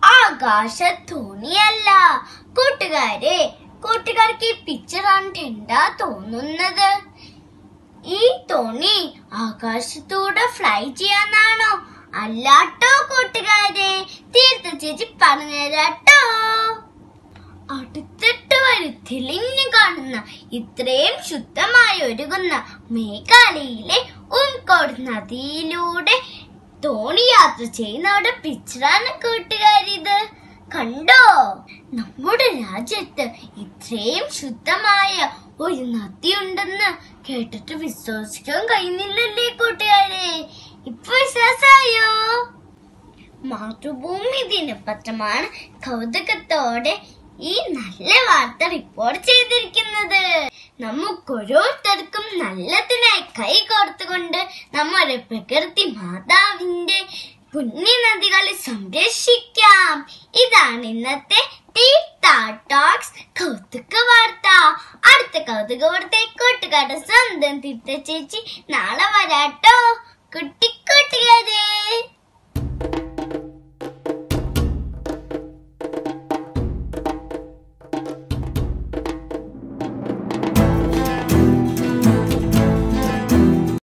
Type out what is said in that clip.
ആകാശ തോണിയല്ല കൂട്ടുകാരെ കൂട്ടുകാർക്ക് ഈ പിക്ചർ കണ്ടിട്ട് എന്താ തോന്നുന്നത് ഈ തോണി ആകാശത്തൂടെ ഫ്ലൈ ചെയ്യാനാണോ അല്ലാട്ടോ കൂട്ടുകാരെ തീർത്ത ചേച്ചി പറഞ്ഞുതരാട്ടോ അടുത്തിട്ട് വരും തെളിഞ്ഞു കാണുന്ന ഇത്രയും ശുദ്ധമായി ഒഴുകുന്ന മേഘാലയയിലെ ഉംകോട് നദിയിലൂടെ തോണി യാത്ര ചെയ്യുന്നവരുടെ പിക്ചറാണ് കൂട്ടുകാരിത് കണ്ടോ നമ്മുടെ രാജ്യത്ത് ഇത്രയും ശുദ്ധമായ ഒരു നദിയുണ്ടെന്ന് കേട്ടിട്ട് വിശ്വസിക്കാൻ കഴിയുന്നില്ലല്ലേ കൂട്ടുകാരെ ഇപ്പൊ വിശ്വാസായോ മാതൃഭൂമി ദിനപത്രമാണ് കൗതുകത്തോടെ ഈ നല്ല വാർത്ത റിപ്പോർട്ട് ചെയ്തിരിക്കുന്നത് നമുക്ക് ഓരോരുത്തർക്കും നല്ലതിനായി കൈ കോർത്തുകൊണ്ട് നമ്മുടെ പ്രകൃതി മാതാവിന്റെ പുണ്യ നദികളെ സംരക്ഷിക്കാം ഇതാണ് ഇന്നത്തെ തീർത്ഥ ടോക്സ് കൗതുക വാർത്ത അടുത്ത കൗതുക വാർത്ത കൂട്ടുകാരുടെ സ്വന്തം തീർത്ഥ ചേച്ചി നാളെ വരാട്ടോ കുട്ടിക്കൂട്ടുകാരെ